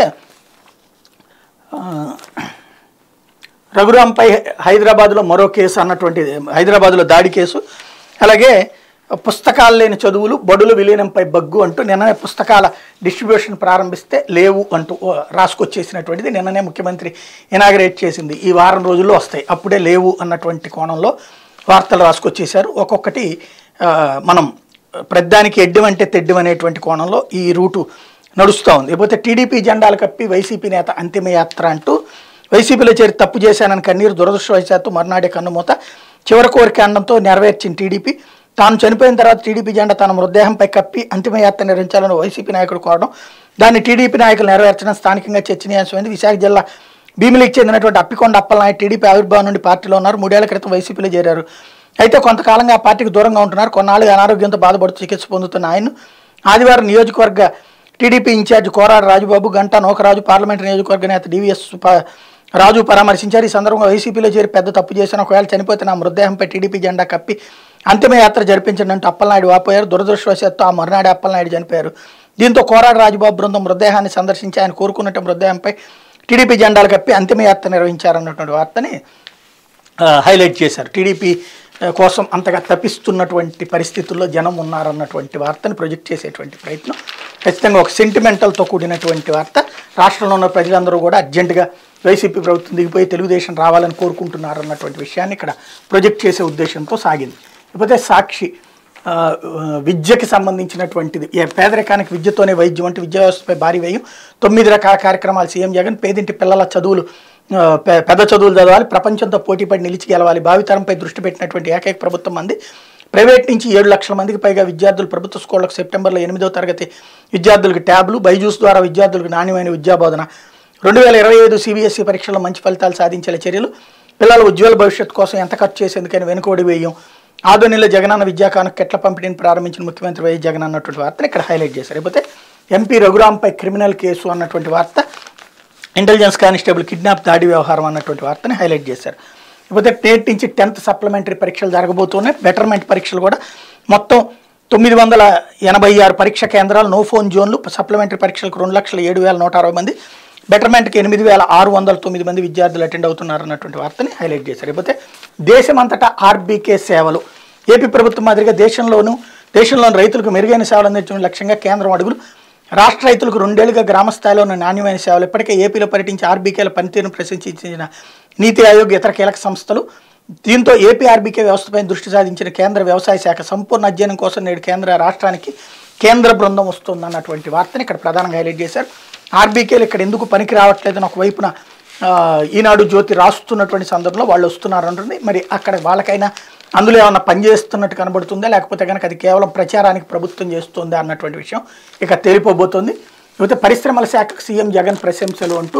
Speaker 1: రఘురాంపై హైదరాబాద్లో మరో కేసు అన్నటువంటి హైదరాబాద్లో దాడి కేసు అలాగే పుస్తకాలు లేని చదువులు బడుల విలీనంపై బగ్గు అంటూ నిన్ననే పుస్తకాల డిస్ట్రిబ్యూషన్ ప్రారంభిస్తే లేవు అంటూ ఓ రాసుకొచ్చేసినటువంటిది నిన్ననే ముఖ్యమంత్రి ఇనాగరేట్ చేసింది ఈ వారం రోజుల్లో వస్తాయి అప్పుడే లేవు అన్నటువంటి కోణంలో వార్తలు రాసుకొచ్చేశారు ఒక్కొక్కటి ఆ, మనం ప్రద్దానికి ఎడ్డం అంటే తెడ్డం అనేటువంటి కోణంలో ఈ రూటు నడుస్తూ ఉంది లేకపోతే టీడీపీ జెండాలు కప్పి వైసీపీ నేత అంతిమయాత్ర అంటూ వైసీపీలో చేరి తప్పు చేశానని కన్నీరు దురదృష్టవశాత్తు మర్నాడే కన్నుమూత చివరి కోరిక అండంతో నెరవేర్చిన టీడీపీ తాను చనిపోయిన తర్వాత టీడీపీ జెండా తన మృతదేహంపై కప్పి అంతిమయాత్ర నిర్వహించాలని వైసీపీ నాయకుడు కోరడం దాన్ని టీడీపీ నాయకులు నెరవేర్చడం స్థానికంగా చర్చనీయాంశమైంది విశాఖ జిల్లా భీమిలికి చెందినటువంటి అప్పికొండ అప్పలనాయుడు టీడీపీ ఆవిర్భావం నుండి పార్టీలో ఉన్నారు మూడేళ్ల క్రితం వైసీపీలో చేరారు అయితే కొంతకాలంగా ఆ పార్టీకి దూరంగా ఉంటున్నారు కొన్నాళ్ళు అనారోగ్యంతో బాధపడుతూ చికిత్స పొందుతున్న ఆయన ఆదివారం నియోజకవర్గ టీడీపీ ఇన్ఛార్జ్ కోరాడు రాజుబాబు గంటా నోకరాజు పార్లమెంటు నియోజకవర్గ నేత డివిఎస్ ప- రాజు పరామర్శించారు ఈ సందర్భంగా వైసీపీలో చేరి పెద్ద తప్పు చేసిన ఒకవేళ చనిపోతే నా మృతదేహంపై టీడీపీ జెండా కప్పి అంతిమయాత్ర జరిపించండి అంటూ అప్పలనాయుడు వాపోయారు దురదృష్టవశాత్తు ఆ మర్నాడు అప్పలనాయుడు చనిపోయారు దీంతో కోరాడు రాజుబాబు బృందం మృతదేహాన్ని సందర్శించి ఆయన కోరుకున్నట్టు మృతదేహంపై టీడీపీ జెండాలు కప్పి అంతిమయాత్ర నిర్వహించారన్నటువంటి వార్తని ఆ, హైలైట్ చేశారు టీడీపీ ఆ, కోసం అంతగా తప్పిస్తున్నటువంటి పరిస్థితుల్లో జనం ఉన్నారన్నటువంటి వార్తని ప్రొజెక్ట్ చేసేటువంటి ప్రయత్నం ఖచ్చితంగా ఒక సెంటిమెంటల్తో కూడినటువంటి వార్త రాష్ట్రంలో ఉన్న ప్రజలందరూ కూడా అర్జెంటుగా వైసీపీ ప్రభుత్వం దిగిపోయి తెలుగుదేశం రావాలని కోరుకుంటున్నారు అన్నటువంటి విషయాన్ని ఇక్కడ ప్రొజెక్ట్ చేసే ఉద్దేశంతో సాగింది లేకపోతే సాక్షి ఆ, విద్యకి సంబంధించినటువంటిది ఏ పేదరికానికి విద్యతోనే వైద్యం అంటే విద్యా వ్యవస్థపై భారీ వ్యయం తొమ్మిది రకాల కార్యక్రమాలు సీఎం జగన్ పేదింటి పిల్లల చదువులు ఆ, పె- పెద్ద చదువులు చదవాలి ప్రపంచంతో పోటీపడి నిలిచి గెలవాలి భావితరంపై దృష్టి పెట్టినటువంటి ఏకైక ప్రభుత్వం మంది ప్రైవేట్ నుంచి ఏడు లక్షల మందికి పైగా విద్యార్థులు ప్రభుత్వ స్కూళ్ళకు సెప్టెంబర్లో ఎనిమిదవ తరగతి విద్యార్థులకు ట్యాబ్లు బైజూస్ ద్వారా విద్యార్థులకు నాణ్యమైన విద్యాబోధన రెండు వేల ఇరవై ఐదు సిబిఎస్ఈ పరీక్షల్లో మంచి ఫలితాలు సాధించేలా చర్యలు పిల్లల ఉజ్వల భవిష్యత్తు కోసం ఎంత ఖర్చు చేసేందుకని వెనుకోడి వేయం ఆదోనిలో జగనన్న విద్యా కానుక కెట్ల పంపిణీని ప్రారంభించిన ముఖ్యమంత్రి వైఎస్ జగన్ అన్నటువంటి వార్తను ఇక్కడ హైలైట్ చేశారు లేకపోతే ఎంపీ రఘురాంపై క్రిమినల్ కేసు అన్నటువంటి వార్త ఇంటెలిజెన్స్ కానిస్టేబుల్ కిడ్నాప్ దాడి వ్యవహారం అన్నటువంటి వార్తని హైలైట్ చేశారు లేకపోతే టేట్ నుంచి టెన్త్ సప్లిమెంటరీ పరీక్షలు జరగబోతున్నాయి బెటర్మెంట్ పరీక్షలు కూడా మొత్తం తొమ్మిది వందల ఎనభై ఆరు పరీక్ష కేంద్రాలు నో ఫోన్ జోన్లు సప్లిమెంటరీ పరీక్షలకు రెండు లక్షల ఏడు వేల నూట అరవై మంది బెటర్మెంట్కి ఎనిమిది వేల ఆరు వందల తొమ్మిది మంది విద్యార్థులు అటెండ్ అవుతున్నారు అన్నటువంటి వార్తని హైలైట్ చేశారు లేకపోతే దేశమంతటా ఆర్బీకే సేవలు ఏపీ ప్రభుత్వం మాదిరిగా దేశంలోనూ దేశంలోని రైతులకు మెరుగైన సేవలు అందించడం లక్ష్యంగా కేంద్రం అడుగులు రాష్ట్ర రైతులకు రెండేళ్లుగా గ్రామ స్థాయిలో ఉన్న నాణ్యమైన సేవలు ఇప్పటికే ఏపీలో పర్యటించి ఆర్బీకేల పనితీరును ప్రశంసించిన నీతి ఆయోగ్ ఇతర కీలక సంస్థలు దీంతో ఏపీ ఆర్బీకే వ్యవస్థపై దృష్టి సాధించిన కేంద్ర వ్యవసాయ శాఖ సంపూర్ణ అధ్యయనం కోసం నేడు కేంద్ర రాష్ట్రానికి కేంద్ర బృందం వస్తుందన్నటువంటి వార్తని ఇక్కడ ప్రధానంగా హైలైట్ చేశారు ఆర్బీకేలు ఇక్కడ ఎందుకు పనికి రావట్లేదని ఒకవైపున ఆ, ఈనాడు జ్యోతి రాస్తున్నటువంటి సందర్భంలో వాళ్ళు వస్తున్నారు అంటుంది మరి అక్కడ వాళ్ళకైనా అందులో ఏమన్నా పనిచేస్తున్నట్టు కనబడుతుందా లేకపోతే కనుక అది కేవలం ప్రచారానికి ప్రభుత్వం చేస్తుందా అన్నటువంటి విషయం ఇక తేలిపోబోతోంది లేకపోతే పరిశ్రమల శాఖకు సీఎం జగన్ ప్రశంసలు అంటూ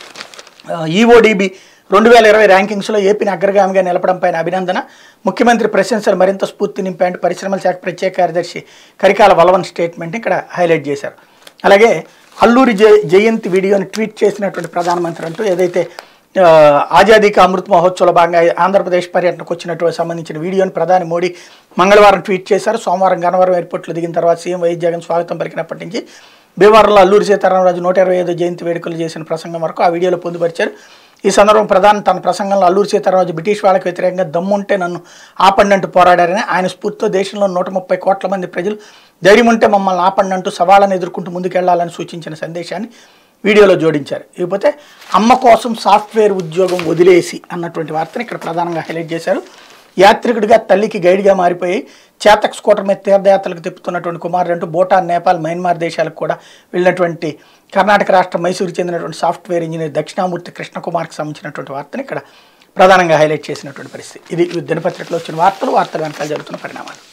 Speaker 1: ఈఓడిబి రెండు వేల ఇరవై ర్యాంకింగ్స్లో ఏపీని అగ్రగామిగా నిలపడం పైన అభినందన ముఖ్యమంత్రి ప్రశంసలు మరింత స్ఫూర్తి నింపేంటూ పరిశ్రమల శాఖ ప్రత్యేక కార్యదర్శి కరికాల వలవన్ స్టేట్మెంట్ ఇక్కడ హైలైట్ చేశారు అలాగే అల్లూరి జయ జయంతి వీడియోని ట్వీట్ చేసినటువంటి ప్రధానమంత్రి అంటూ ఏదైతే ఆ, ఆజాదీ కా అమృత్ మహోత్సవంలో భాగంగా ఆంధ్రప్రదేశ్ పర్యటనకు వచ్చినటువంటి సంబంధించిన వీడియోని ప్రధాని మోడీ మంగళవారం ట్వీట్ చేశారు సోమవారం గన్నవరం ఎయిర్పోర్ట్లో దిగిన తర్వాత సీఎం వైఎస్ జగన్ స్వాగతం పలికినప్పటి నుంచి భీమవరంలో అల్లూరి సీతారామరాజు నూట ఇరవై ఐదు జయంతి వేడుకలు చేసిన ప్రసంగం వరకు ఆ వీడియోలో పొందుపరిచారు ఈ సందర్భం ప్రధాని తన ప్రసంగంలో అల్లూరి సీతారామరాజు బ్రిటిష్ వాళ్ళకి వ్యతిరేకంగా దమ్ముంటే నన్ను ఆపండి అంటూ పోరాడారని ఆయన స్ఫూర్తితో దేశంలో నూట ముప్పై కోట్ల మంది ప్రజలు ధైర్యం ఉంటే మమ్మల్ని ఆపండి అంటూ సవాళ్ళను ఎదుర్కొంటూ ముందుకెళ్లాలని సూచించిన సందేశాన్ని వీడియోలో జోడించారు ఇకపోతే అమ్మ కోసం సాఫ్ట్వేర్ ఉద్యోగం వదిలేసి అన్నటువంటి వార్తని ఇక్కడ ప్రధానంగా హైలైట్ చేశారు యాత్రికుడిగా తల్లికి గైడ్గా మారిపోయి చేతక్ స్కూటర్ మీద తీర్థయాత్రలకు తిప్పుతున్నటువంటి కుమారుడు అంటూ భూటాన్ నేపాల్ మయన్మార్ దేశాలకు కూడా వెళ్ళినటువంటి కర్ణాటక రాష్ట్రం మైసూరు చెందినటువంటి సాఫ్ట్వేర్ ఇంజనీర్ దక్షిణామూర్తి కృష్ణకుమార్కి సంబంధించినటువంటి వార్తని ఇక్కడ ప్రధానంగా హైలైట్ చేసినటువంటి పరిస్థితి ఇది ఈ దినపత్రికలో వచ్చిన వార్తలు వార్తలు వెనకాల జరుగుతున్న పరిణామాలు